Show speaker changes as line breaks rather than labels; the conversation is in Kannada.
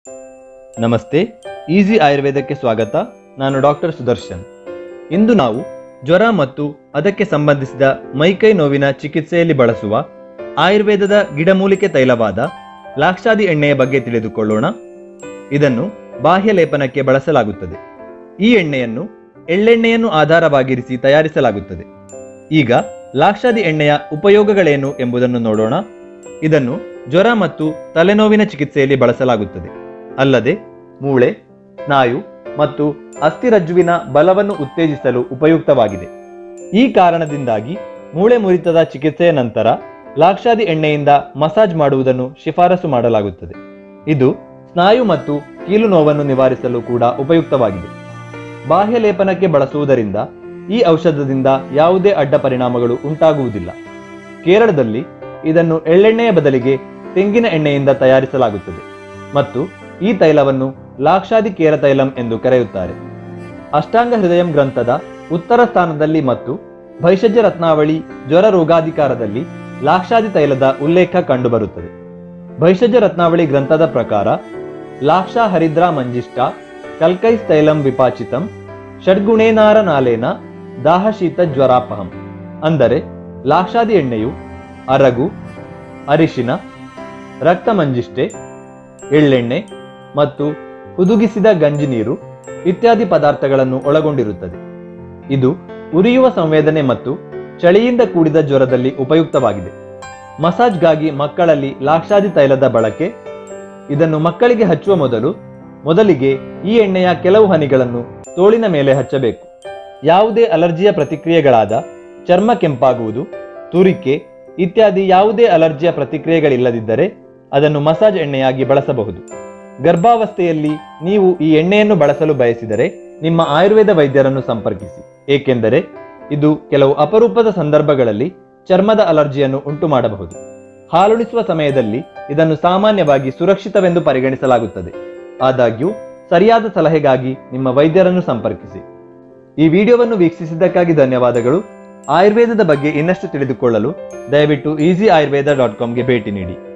ನಮಸ್ತೆ ಈಸಿ ಆಯುರ್ವೇದಕ್ಕೆ ಸ್ವಾಗತ ನಾನು ಡಾಕ್ಟರ್ ಸುದರ್ಶನ್ ಇಂದು ನಾವು ಜ್ವರ ಮತ್ತು ಅದಕ್ಕೆ ಸಂಬಂಧಿಸಿದ ಮೈಕೈ ನೋವಿನ ಚಿಕಿತ್ಸೆಯಲ್ಲಿ ಬಳಸುವ ಆಯುರ್ವೇದದ ಗಿಡಮೂಲಿಕೆ ತೈಲವಾದ ಲಾಕ್ಷಾದಿ ಎಣ್ಣೆಯ ಬಗ್ಗೆ ತಿಳಿದುಕೊಳ್ಳೋಣ ಇದನ್ನು ಬಾಹ್ಯ ಲೇಪನಕ್ಕೆ ಬಳಸಲಾಗುತ್ತದೆ ಈ ಎಣ್ಣೆಯನ್ನು ಎಳ್ಳೆಣ್ಣೆಯನ್ನು ಆಧಾರವಾಗಿರಿಸಿ ತಯಾರಿಸಲಾಗುತ್ತದೆ ಈಗ ಲಾಕ್ಷಾದಿ ಎಣ್ಣೆಯ ಉಪಯೋಗಗಳೇನು ಎಂಬುದನ್ನು ನೋಡೋಣ ಇದನ್ನು ಜ್ವರ ಮತ್ತು ತಲೆನೋವಿನ ಚಿಕಿತ್ಸೆಯಲ್ಲಿ ಬಳಸಲಾಗುತ್ತದೆ ಅಲ್ಲದೆ ಮೂಳೆ ಸ್ನಾಯು ಮತ್ತು ಅಸ್ಥಿರಜ್ಜುವಿನ ಬಲವನ್ನು ಉತ್ತೇಜಿಸಲು ಉಪಯುಕ್ತವಾಗಿದೆ ಈ ಕಾರಣದಿಂದಾಗಿ ಮೂಳೆ ಮುರಿತದ ಚಿಕಿತ್ಸೆಯ ನಂತರ ಲಾಕ್ಷಾದಿ ಎಣ್ಣೆಯಿಂದ ಮಸಾಜ್ ಮಾಡುವುದನ್ನು ಶಿಫಾರಸು ಮಾಡಲಾಗುತ್ತದೆ ಇದು ಸ್ನಾಯು ಮತ್ತು ಕೀಲು ನೋವನ್ನು ನಿವಾರಿಸಲು ಕೂಡ ಉಪಯುಕ್ತವಾಗಿದೆ ಬಾಹ್ಯ ಲೇಪನಕ್ಕೆ ಬಳಸುವುದರಿಂದ ಈ ಔಷಧದಿಂದ ಯಾವುದೇ ಅಡ್ಡ ಪರಿಣಾಮಗಳು ಉಂಟಾಗುವುದಿಲ್ಲ ಕೇರಳದಲ್ಲಿ ಇದನ್ನು ಎಳ್ಳೆಣ್ಣೆಯ ಬದಲಿಗೆ ತೆಂಗಿನ ಎಣ್ಣೆಯಿಂದ ತಯಾರಿಸಲಾಗುತ್ತದೆ ಮತ್ತು ಈ ತೈಲವನ್ನು ಲಾಕ್ಷಾದಿ ಕೇರ ತೈಲಂ ಎಂದು ಕರೆಯುತ್ತಾರೆ ಅಷ್ಟಾಂಗ ಹೃದಯಂ ಗ್ರಂಥದ ಉತ್ತರ ಸ್ಥಾನದಲ್ಲಿ ಮತ್ತು ಭೈಷಜ್ಯ ರತ್ನಾವಳಿ ಜ್ವರ ರೋಗಾಧಿಕಾರದಲ್ಲಿ ಲಾಕ್ಷಾದಿ ತೈಲದ ಉಲ್ಲೇಖ ಕಂಡುಬರುತ್ತದೆ ಭೈಷಜ್ಯ ರತ್ನಾವಳಿ ಗ್ರಂಥದ ಪ್ರಕಾರ ಲಾಕ್ಷಾ ಹರಿದ್ರಾ ಮಂಜಿಷ್ಟ ಕಲ್ಕೈಸ್ ತೈಲಂ ವಿಪಾಚಿತಂ ಷಡ್ಗುಣೇನಾರ ನಾಲೇನ ದಾಹಶೀತ ಜ್ವರಾಪಹಂ ಅಂದರೆ ಲಾಕ್ಷಾದಿ ಎಣ್ಣೆಯು ಅರಗು ಅರಿಶಿನ ರಕ್ತಮಂಜಿಷ್ಟೆ ಎಳ್ಳೆಣ್ಣೆ ಮತ್ತು ಹುದುಗಿಸಿದ ಗಂಜಿ ನೀರು ಇತ್ಯಾದಿ ಪದಾರ್ಥಗಳನ್ನು ಒಳಗೊಂಡಿರುತ್ತದೆ ಇದು ಉರಿಯುವ ಸಂವೇದನೆ ಮತ್ತು ಚಳಿಯಿಂದ ಕೂಡಿದ ಜ್ವರದಲ್ಲಿ ಉಪಯುಕ್ತವಾಗಿದೆ ಮಸಾಜ್ಗಾಗಿ ಮಕ್ಕಳಲ್ಲಿ ಲಾಕ್ಷಾದಿ ತೈಲದ ಬಳಕೆ ಇದನ್ನು ಮಕ್ಕಳಿಗೆ ಹಚ್ಚುವ ಮೊದಲು ಮೊದಲಿಗೆ ಈ ಎಣ್ಣೆಯ ಕೆಲವು ಹನಿಗಳನ್ನು ತೋಳಿನ ಮೇಲೆ ಹಚ್ಚಬೇಕು ಯಾವುದೇ ಅಲರ್ಜಿಯ ಪ್ರತಿಕ್ರಿಯೆಗಳಾದ ಚರ್ಮ ಕೆಂಪಾಗುವುದು ತುರಿಕೆ ಇತ್ಯಾದಿ ಯಾವುದೇ ಅಲರ್ಜಿಯ ಪ್ರತಿಕ್ರಿಯೆಗಳಿಲ್ಲದಿದ್ದರೆ ಅದನ್ನು ಮಸಾಜ್ ಎಣ್ಣೆಯಾಗಿ ಬಳಸಬಹುದು ಗರ್ಭಾವಸ್ಥೆಯಲ್ಲಿ ನೀವು ಈ ಎಣ್ಣೆಯನ್ನು ಬಳಸಲು ಬಯಸಿದರೆ ನಿಮ್ಮ ಆಯುರ್ವೇದ ವೈದ್ಯರನ್ನು ಸಂಪರ್ಕಿಸಿ ಏಕೆಂದರೆ ಇದು ಕೆಲವು ಅಪರೂಪದ ಸಂದರ್ಭಗಳಲ್ಲಿ ಚರ್ಮದ ಅಲರ್ಜಿಯನ್ನು ಉಂಟು ಮಾಡಬಹುದು ಹಾಲುಣಿಸುವ ಸಮಯದಲ್ಲಿ ಇದನ್ನು ಸಾಮಾನ್ಯವಾಗಿ ಸುರಕ್ಷಿತವೆಂದು ಪರಿಗಣಿಸಲಾಗುತ್ತದೆ ಆದಾಗ್ಯೂ ಸರಿಯಾದ ಸಲಹೆಗಾಗಿ ನಿಮ್ಮ ವೈದ್ಯರನ್ನು ಸಂಪರ್ಕಿಸಿ ಈ ವಿಡಿಯೋವನ್ನು ವೀಕ್ಷಿಸಿದ್ದಕ್ಕಾಗಿ ಧನ್ಯವಾದಗಳು ಆಯುರ್ವೇದದ ಬಗ್ಗೆ ಇನ್ನಷ್ಟು ತಿಳಿದುಕೊಳ್ಳಲು ದಯವಿಟ್ಟು ಈಸಿ ಆಯುರ್ವೇದ ಡಾಟ್ ಕಾಮ್ಗೆ ಭೇಟಿ ನೀಡಿ